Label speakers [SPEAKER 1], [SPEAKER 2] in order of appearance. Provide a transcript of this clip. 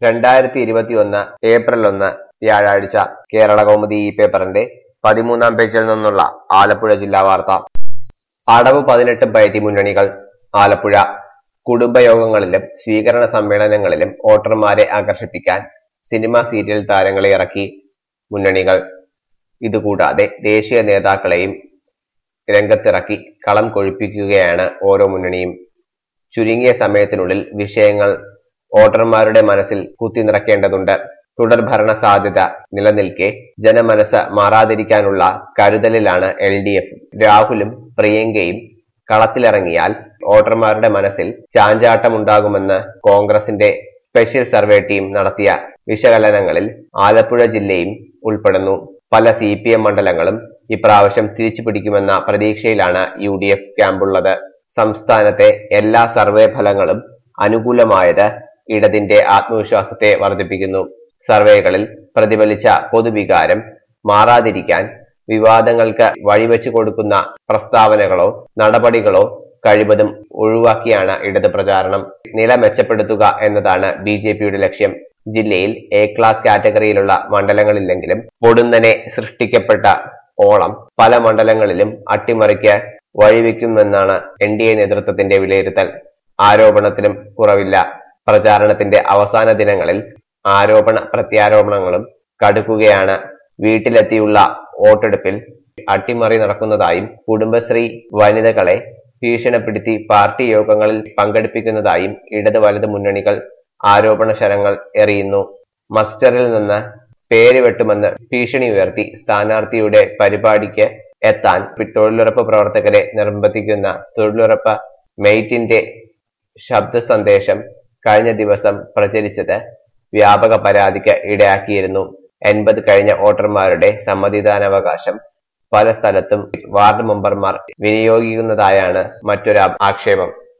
[SPEAKER 1] രണ്ടായിരത്തി ഇരുപത്തി ഒന്ന് ഏപ്രിൽ ഒന്ന് വ്യാഴാഴ്ച കേരള കൗമുദി ഈ പേപ്പറിന്റെ പതിമൂന്നാം പേജിൽ നിന്നുള്ള ആലപ്പുഴ ജില്ലാ വാർത്ത അടവ് പതിനെട്ടും പയറ്റി മുന്നണികൾ ആലപ്പുഴ കുടുംബയോഗങ്ങളിലും സ്വീകരണ സമ്മേളനങ്ങളിലും വോട്ടർമാരെ ആകർഷിപ്പിക്കാൻ സിനിമ സീരിയൽ താരങ്ങളെ ഇറക്കി മുന്നണികൾ ഇതുകൂടാതെ ദേശീയ നേതാക്കളെയും രംഗത്തിറക്കി കളം കൊഴിപ്പിക്കുകയാണ് ഓരോ മുന്നണിയും ചുരുങ്ങിയ സമയത്തിനുള്ളിൽ വിഷയങ്ങൾ വോട്ടർമാരുടെ മനസ്സിൽ കുത്തിനിറക്കേണ്ടതുണ്ട് തുടർഭരണ സാധ്യത നിലനിൽക്കെ ജനമനസ് മാറാതിരിക്കാനുള്ള കരുതലിലാണ് എൽ ഡി എഫ് രാഹുലും പ്രിയങ്കയും കളത്തിലിറങ്ങിയാൽ വോട്ടർമാരുടെ മനസ്സിൽ ചാഞ്ചാട്ടമുണ്ടാകുമെന്ന് കോൺഗ്രസിന്റെ സ്പെഷ്യൽ സർവേ ടീം നടത്തിയ വിശകലനങ്ങളിൽ ആലപ്പുഴ ജില്ലയും ഉൾപ്പെടുന്നു പല സി പി എം മണ്ഡലങ്ങളും ഇപ്രാവശ്യം തിരിച്ചു പിടിക്കുമെന്ന പ്രതീക്ഷയിലാണ് യു ഡി എഫ് ക്യാമ്പുള്ളത് സംസ്ഥാനത്തെ എല്ലാ സർവേ ഫലങ്ങളും അനുകൂലമായത് ഇടതിന്റെ ആത്മവിശ്വാസത്തെ വർദ്ധിപ്പിക്കുന്നു സർവേകളിൽ പ്രതിഫലിച്ച പൊതുവികാരം മാറാതിരിക്കാൻ വിവാദങ്ങൾക്ക് വഴിവെച്ചു കൊടുക്കുന്ന പ്രസ്താവനകളോ നടപടികളോ കഴിവതും ഒഴിവാക്കിയാണ് ഇടത് പ്രചാരണം നില മെച്ചപ്പെടുത്തുക എന്നതാണ് ബി ജെ പിയുടെ ലക്ഷ്യം ജില്ലയിൽ എ ക്ലാസ് കാറ്റഗറിയിലുള്ള മണ്ഡലങ്ങളില്ലെങ്കിലും പൊടുന്നനെ സൃഷ്ടിക്കപ്പെട്ട ഓളം പല മണ്ഡലങ്ങളിലും അട്ടിമറിക്ക് വഴിവെക്കുമെന്നാണ് എൻ ഡി എ നേതൃത്വത്തിന്റെ വിലയിരുത്തൽ ആരോപണത്തിനും കുറവില്ല പ്രചാരണത്തിന്റെ അവസാന ദിനങ്ങളിൽ ആരോപണ പ്രത്യാരോപണങ്ങളും കടുക്കുകയാണ് വീട്ടിലെത്തിയുള്ള വോട്ടെടുപ്പിൽ അട്ടിമറി നടക്കുന്നതായും കുടുംബശ്രീ വനിതകളെ ഭീഷണിപ്പെടുത്തി പാർട്ടി യോഗങ്ങളിൽ പങ്കെടുപ്പിക്കുന്നതായും ഇടത് വലത് മുന്നണികൾ ആരോപണ ശരങ്ങൾ എറിയുന്നു മസ്റ്ററിൽ നിന്ന് പേര് വെട്ടുമെന്ന് ഭീഷണി ഉയർത്തി സ്ഥാനാർത്ഥിയുടെ പരിപാടിക്ക് എത്താൻ തൊഴിലുറപ്പ് പ്രവർത്തകരെ നിർബന്ധിക്കുന്ന തൊഴിലുറപ്പ് മെയ്റ്റിന്റെ ശബ്ദ സന്ദേശം കഴിഞ്ഞ ദിവസം പ്രചരിച്ചത് വ്യാപക പരാതിക്ക് ഇടയാക്കിയിരുന്നു എൺപത് കഴിഞ്ഞ വോട്ടർമാരുടെ സമ്മതിദാനാവകാശം പല സ്ഥലത്തും വാർഡ് മെമ്പർമാർ വിനിയോഗിക്കുന്നതായാണ് മറ്റൊരു ആക്ഷേപം